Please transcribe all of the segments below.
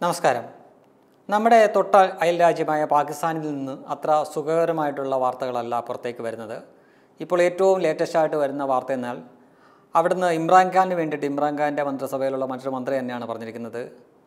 നമസ്കാരം നമ്മുടെ തൊട്ട അയൽ രാജ്യമായ പാകിസ്ഥാനിൽ നിന്ന് അത്ര സുഖകരമായിട്ടുള്ള വാർത്തകളല്ല പുറത്തേക്ക് വരുന്നത് ഇപ്പോൾ ഏറ്റവും ലേറ്റസ്റ്റ് ആയിട്ട് വരുന്ന വാർത്ത എന്നാൽ അവിടുന്ന് ഇമ്രാൻഖാന് വേണ്ടിയിട്ട് ഇമ്രാൻഖാൻ്റെ മന്ത്രിസഭയിലുള്ള മറ്റൊരു മന്ത്രി തന്നെയാണ് പറഞ്ഞിരിക്കുന്നത്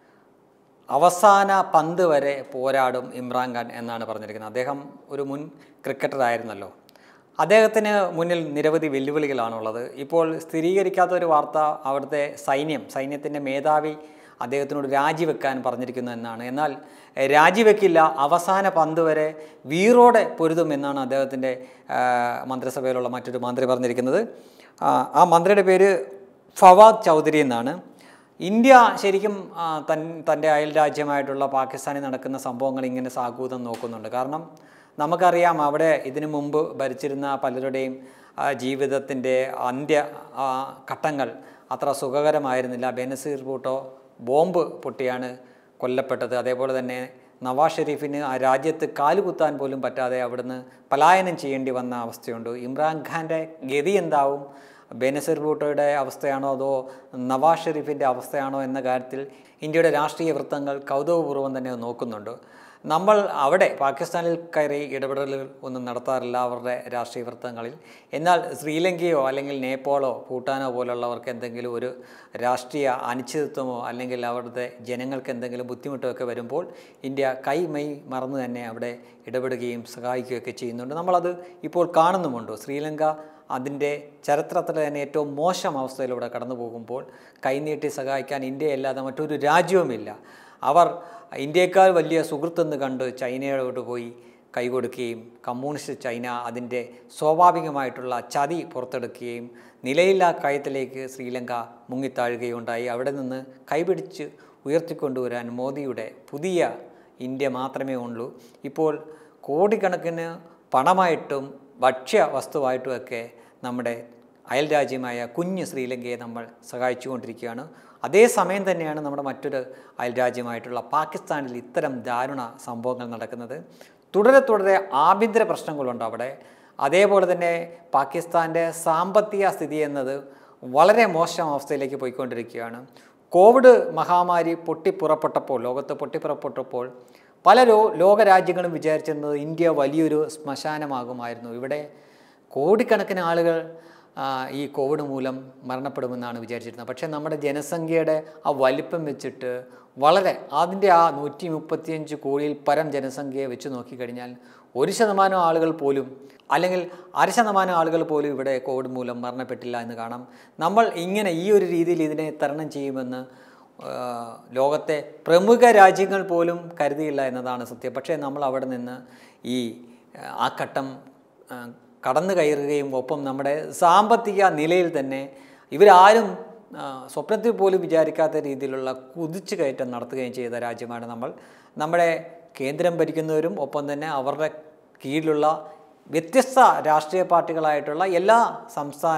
അവസാന പന്ത് വരെ പോരാടും ഇമ്രാൻഖാൻ എന്നാണ് പറഞ്ഞിരിക്കുന്നത് അദ്ദേഹം ഒരു മുൻ ക്രിക്കറ്റർ ആയിരുന്നല്ലോ അദ്ദേഹത്തിന് മുന്നിൽ നിരവധി വെല്ലുവിളികളാണുള്ളത് ഇപ്പോൾ സ്ഥിരീകരിക്കാത്ത ഒരു വാർത്ത അവിടുത്തെ സൈന്യം സൈന്യത്തിൻ്റെ മേധാവി അദ്ദേഹത്തിനോട് രാജിവെക്കാൻ പറഞ്ഞിരിക്കുന്നു എന്നാണ് എന്നാൽ എഹ്, രാജിവെക്കില്ല അവസാന പന്ത് വരെ വീറോടെ പൊരുതും എന്നാണ് അദ്ദേഹത്തിൻ്റെ ആ, മന്ത്രിസഭയിലുള്ള മറ്റൊരു മന്ത്രി പറഞ്ഞിരിക്കുന്നത് ആ, ആ മന്ത്രിയുടെ പേര് ഫവാദ് ചൗധരി എന്നാണ് ഇന്ത്യ ശരിക്കും ആ, തൻ തൻ്റെ അയൽ രാജ്യമായിട്ടുള്ള പാകിസ്ഥാനിൽ നടക്കുന്ന സംഭവങ്ങൾ ഇങ്ങനെ സാഗൂതം നോക്കുന്നുണ്ട് കാരണം നമുക്കറിയാം അവിടെ ഇതിനു മുമ്പ് ഭരിച്ചിരുന്ന പലരുടെയും ആ, ജീവിതത്തിൻ്റെ അന്ത്യ ആ, ഘട്ടങ്ങൾ അത്ര സുഖകരമായിരുന്നില്ല ബെനസീർ ഭൂട്ടോ ബോംബ് പൊട്ടിയാണ് കൊല്ലപ്പെട്ടത് അതേപോലെ തന്നെ നവാസ് ഷെരീഫിന് ആ രാജ്യത്ത് കാലുകുത്താൻ പോലും പറ്റാതെ അവിടുന്ന് പലായനം ചെയ്യേണ്ടി വന്ന അവസ്ഥയുണ്ട് ഇമ്രാൻഖാൻ്റെ ഗതി എന്താവും ബെനസീർ ഭൂട്ടോയുടെ അവസ്ഥയാണോ അതോ നവാസ് ഷെരീഫിൻ്റെ അവസ്ഥയാണോ എന്ന കാര്യത്തിൽ ഇന്ത്യയുടെ രാഷ്ട്രീയ വൃത്തങ്ങൾ കൗതുകപൂർവ്വം തന്നെ നോക്കുന്നുണ്ട് നമ്മൾ അവിടെ പാകിസ്ഥാനിൽ കയറി ഇടപെടലുകൾ ഒന്നും നടത്താറില്ല അവരുടെ രാഷ്ട്രീയ വൃത്തങ്ങളിൽ എന്നാൽ ശ്രീലങ്കയോ അല്ലെങ്കിൽ നേപ്പാളോ ഭൂട്ടാനോ പോലുള്ളവർക്ക് എന്തെങ്കിലും ഒരു രാഷ്ട്രീയ അനിശ്ചിതത്വമോ അല്ലെങ്കിൽ അവിടുത്തെ ജനങ്ങൾക്ക് എന്തെങ്കിലും ബുദ്ധിമുട്ടൊക്കെ വരുമ്പോൾ ഇന്ത്യ കൈ മെയ് മറന്ന് തന്നെ അവിടെ ഇടപെടുകയും സഹായിക്കുകയൊക്കെ ചെയ്യുന്നുണ്ട് നമ്മളത് ഇപ്പോൾ കാണുന്നുമുണ്ട് ശ്രീലങ്ക അതിൻ്റെ ചരിത്രത്തിൽ തന്നെ ഏറ്റവും മോശം അവസ്ഥയിലൂടെ കടന്നു പോകുമ്പോൾ കൈനീട്ടി സഹായിക്കാൻ ഇന്ത്യയല്ലാതെ മറ്റൊരു രാജ്യവുമില്ല അവർ ഇന്ത്യയേക്കാൾ വലിയ സുഹൃത്തെന്ന് കണ്ട് ചൈനയോട് പോയി കൈകൊടുക്കുകയും കമ്മ്യൂണിസ്റ്റ് ചൈന അതിൻ്റെ സ്വാഭാവികമായിട്ടുള്ള ചതി പുറത്തെടുക്കുകയും നിലയില്ലാ കയത്തിലേക്ക് ശ്രീലങ്ക മുങ്ങിത്താഴുകയുണ്ടായി അവിടെ നിന്ന് കൈപിടിച്ച് ഉയർത്തിക്കൊണ്ടുവരാൻ മോദിയുടെ പുതിയ ഇന്ത്യ മാത്രമേ ഉള്ളൂ ഇപ്പോൾ കോടിക്കണക്കിന് പണമായിട്ടും ഭക്ഷ്യ വസ്തുവായിട്ടുമൊക്കെ നമ്മുടെ അയൽ രാജ്യമായ കുഞ്ഞ് ശ്രീലങ്കയെ നമ്മൾ സഹായിച്ചുകൊണ്ടിരിക്കുകയാണ് അതേസമയം തന്നെയാണ് നമ്മുടെ മറ്റൊരു അയൽ രാജ്യമായിട്ടുള്ള പാകിസ്ഥാനിൽ ഇത്തരം ദാരുണ സംഭവങ്ങൾ നടക്കുന്നത് തുടരെ തുടരെ ആഭ്യന്തര പ്രശ്നങ്ങളുണ്ട് അവിടെ അതേപോലെ തന്നെ പാകിസ്ഥാൻ്റെ സാമ്പത്തിക സ്ഥിതി എന്നത് വളരെ മോശം അവസ്ഥയിലേക്ക് പോയിക്കൊണ്ടിരിക്കുകയാണ് കോവിഡ് മഹാമാരി പൊട്ടിപ്പുറപ്പെട്ടപ്പോൾ ലോകത്ത് പൊട്ടിപ്പുറപ്പെട്ടപ്പോൾ പല ലോ ലോകരാജ്യങ്ങളും വിചാരിച്ചിരുന്നത് ഇന്ത്യ വലിയൊരു ശ്മശാനമാകുമായിരുന്നു ഇവിടെ കോടിക്കണക്കിന് ആളുകൾ ആ, ഈ കോവിഡ് മൂലം മരണപ്പെടുമെന്നാണ് വിചാരിച്ചിരുന്നത് പക്ഷേ നമ്മുടെ ജനസംഖ്യയുടെ ആ വലിപ്പം വെച്ചിട്ട് വളരെ അതിൻ്റെ ആ നൂറ്റി മുപ്പത്തിയഞ്ച് കോടിയിൽ പരം ജനസംഖ്യയെ വെച്ച് നോക്കിക്കഴിഞ്ഞാൽ ഒരു ശതമാനം ആളുകൾ പോലും അല്ലെങ്കിൽ അര ശതമാനം ആളുകൾ പോലും ഇവിടെ കോവിഡ് മൂലം മരണപ്പെട്ടില്ല എന്ന് കാണാം നമ്മൾ ഇങ്ങനെ ഈ ഒരു രീതിയിൽ ഇതിനെ തരണം ചെയ്യുമെന്ന് ആ, ലോകത്തെ പ്രമുഖ രാജ്യങ്ങൾ പോലും കരുതിയില്ല എന്നതാണ് സത്യം പക്ഷേ നമ്മൾ അവിടെ നിന്ന് ഈ ആ ഘട്ടം ആ, കടന്നു കയറുകയും ഒപ്പം നമ്മുടെ സാമ്പത്തിക നിലയിൽ തന്നെ ഇവരാരും ആ, സ്വപ്നത്തിൽ പോലും വിചാരിക്കാത്ത രീതിയിലുള്ള കുതിച്ചു കയറ്റം നടത്തുകയും ചെയ്ത രാജ്യമാണ് നമ്മൾ നമ്മുടെ കേന്ദ്രം ഭരിക്കുന്നവരും ഒപ്പം തന്നെ അവരുടെ കീഴിലുള്ള വ്യത്യസ്ത രാഷ്ട്രീയ പാർട്ടികളായിട്ടുള്ള എല്ലാ സംസ്ഥാന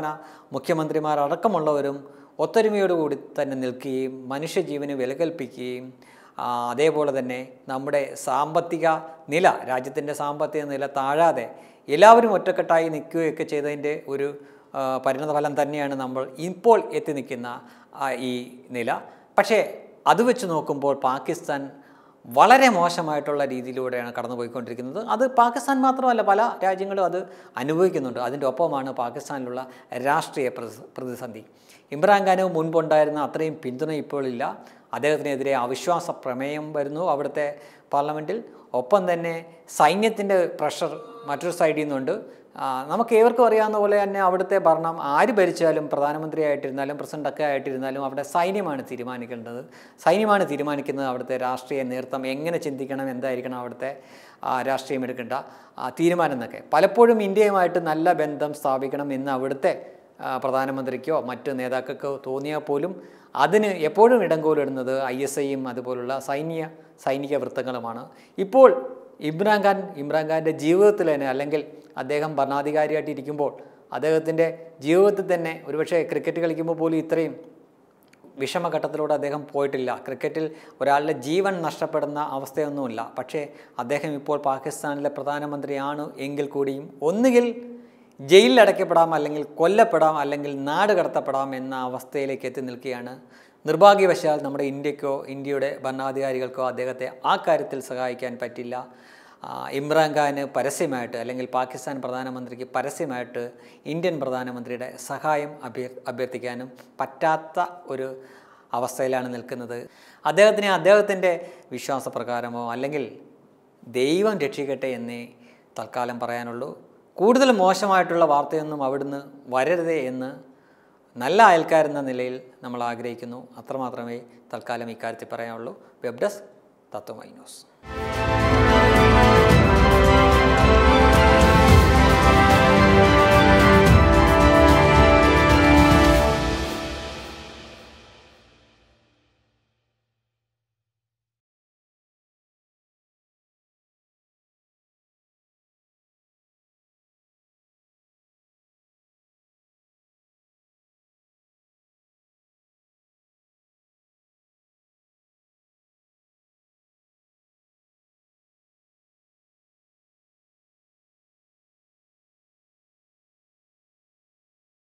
മുഖ്യമന്ത്രിമാരടക്കമുള്ളവരും ഒത്തൊരുമയോടുകൂടി തന്നെ നിൽക്കുകയും മനുഷ്യജീവന് വില കൽപ്പിക്കുകയും ആ, അതേപോലെ തന്നെ നമ്മുടെ സാമ്പത്തിക നില രാജ്യത്തിൻ്റെ സാമ്പത്തിക നില താഴാതെ എല്ലാവരും ഒറ്റക്കെട്ടായി നിൽക്കുകയൊക്കെ ചെയ്തതിൻ്റെ ഒരു ആ, പരിണതഫലം തന്നെയാണ് നമ്മൾ ഇപ്പോൾ എത്തി നിൽക്കുന്ന ആ, ഈ നില പക്ഷേ അത് വെച്ച് നോക്കുമ്പോൾ പാകിസ്ഥാൻ വളരെ മോശമായിട്ടുള്ള രീതിയിലൂടെയാണ് കടന്നുപോയിക്കൊണ്ടിരിക്കുന്നത് അത് പാകിസ്ഥാൻ മാത്രമല്ല പല രാജ്യങ്ങളും അത് അനുഭവിക്കുന്നുണ്ട് അതിൻ്റെ ഒപ്പമാണ് പാകിസ്ഥാനിലുള്ള രാഷ്ട്രീയ പ്രതി- പ്രതിസന്ധി ഇമ്രാൻഖാന് മുൻപുണ്ടായിരുന്ന അത്രയും പിന്തുണ ഇപ്പോൾ ഇല്ല അദ്ദേഹത്തിനെതിരെ അവിശ്വാസ പ്രമേയം വരുന്നു അവിടുത്തെ പാർലമെൻറ്റിൽ ഒപ്പം തന്നെ സൈന്യത്തിൻ്റെ പ്രഷർ മറ്റൊരു സൈഡിൽ നിന്നുണ്ട് ആ, നമുക്ക് ഏവർക്കും അറിയാവുന്ന പോലെ തന്നെ അവിടുത്തെ ഭരണം ആര് ഭരിച്ചാലും പ്രധാനമന്ത്രി ആയിട്ടിരുന്നാലും പ്രസിഡൻ്റൊക്കെ ആയിട്ടിരുന്നാലും അവിടെ സൈന്യമാണ് തീരുമാനിക്കേണ്ടത് സൈന്യമാണ് തീരുമാനിക്കുന്നത് അവിടുത്തെ രാഷ്ട്രീയ നേതൃത്വം എങ്ങനെ ചിന്തിക്കണം എന്തായിരിക്കണം അവിടുത്തെ ആ, രാഷ്ട്രീയം എടുക്കേണ്ട ആ, തീരുമാനം എന്നൊക്കെ പലപ്പോഴും ഇന്ത്യയുമായിട്ട് നല്ല ബന്ധം സ്ഥാപിക്കണം എന്ന് അവിടുത്തെ ആ, പ്രധാനമന്ത്രിക്കോ മറ്റ് നേതാക്കൾക്കോ തോന്നിയാൽ പോലും അതിന് എപ്പോഴും ഇടങ്കോലിടുന്നത് ഐ എസ് ഐയും അതുപോലുള്ള സൈന്യ സൈനിക വൃത്തങ്ങളുമാണ് ഇപ്പോൾ ഇമ്രാൻഖാൻ ഇമ്രാൻഖാൻ്റെ ജീവിതത്തിൽ തന്നെ അല്ലെങ്കിൽ അദ്ദേഹം ഭരണാധികാരിയായിട്ട് ഇരിക്കുമ്പോൾ അദ്ദേഹത്തിൻ്റെ ജീവിതത്തിൽ തന്നെ ഒരുപക്ഷെ ക്രിക്കറ്റ് കളിക്കുമ്പോൾ പോലും ഇത്രയും വിഷമഘട്ടത്തിലൂടെ അദ്ദേഹം പോയിട്ടില്ല ക്രിക്കറ്റിൽ ഒരാളുടെ ജീവൻ നഷ്ടപ്പെടുന്ന അവസ്ഥയൊന്നുമില്ല പക്ഷേ അദ്ദേഹം ഇപ്പോൾ പാകിസ്ഥാനിലെ പ്രധാനമന്ത്രിയാണ് എങ്കിൽ കൂടിയും ഒന്നുകിൽ ജയിലിൽ അടയ്ക്കപ്പെടാം അല്ലെങ്കിൽ കൊല്ലപ്പെടാം അല്ലെങ്കിൽ നാട് കടത്തപ്പെടാം എന്ന അവസ്ഥയിലേക്ക് എത്തി നിൽക്കുകയാണ് നിർഭാഗ്യവശാൽ നമ്മുടെ ഇന്ത്യക്കോ ഇന്ത്യയുടെ ഭരണാധികാരികൾക്കോ അദ്ദേഹത്തെ ആ കാര്യത്തിൽ സഹായിക്കാൻ പറ്റില്ല ആ, ഇമ്രാൻഖാന് പരസ്യമായിട്ട് അല്ലെങ്കിൽ പാകിസ്ഥാൻ പ്രധാനമന്ത്രിക്ക് പരസ്യമായിട്ട് ഇന്ത്യൻ പ്രധാനമന്ത്രിയുടെ സഹായം അഭ്യർ അഭ്യർത്ഥിക്കാനും പറ്റാത്ത ഒരു അവസ്ഥയിലാണ് നിൽക്കുന്നത് അദ്ദേഹത്തിന് അദ്ദേഹത്തിൻ്റെ വിശ്വാസപ്രകാരമോ അല്ലെങ്കിൽ ദൈവം രക്ഷിക്കട്ടെ എന്നേ തൽക്കാലം പറയാനുള്ളൂ കൂടുതൽ മോശമായിട്ടുള്ള വാർത്തയൊന്നും അവിടുന്ന് വരരുതേ എന്ന് നല്ല അയൽക്കാരെന്ന നിലയിൽ നമ്മൾ ആഗ്രഹിക്കുന്നു അത്രമാത്രമേ തൽക്കാലം ഇക്കാര്യത്തിൽ പറയാനുള്ളൂ വെബ് ഡെസ്ക് തത്വമൈ ന്യൂസ്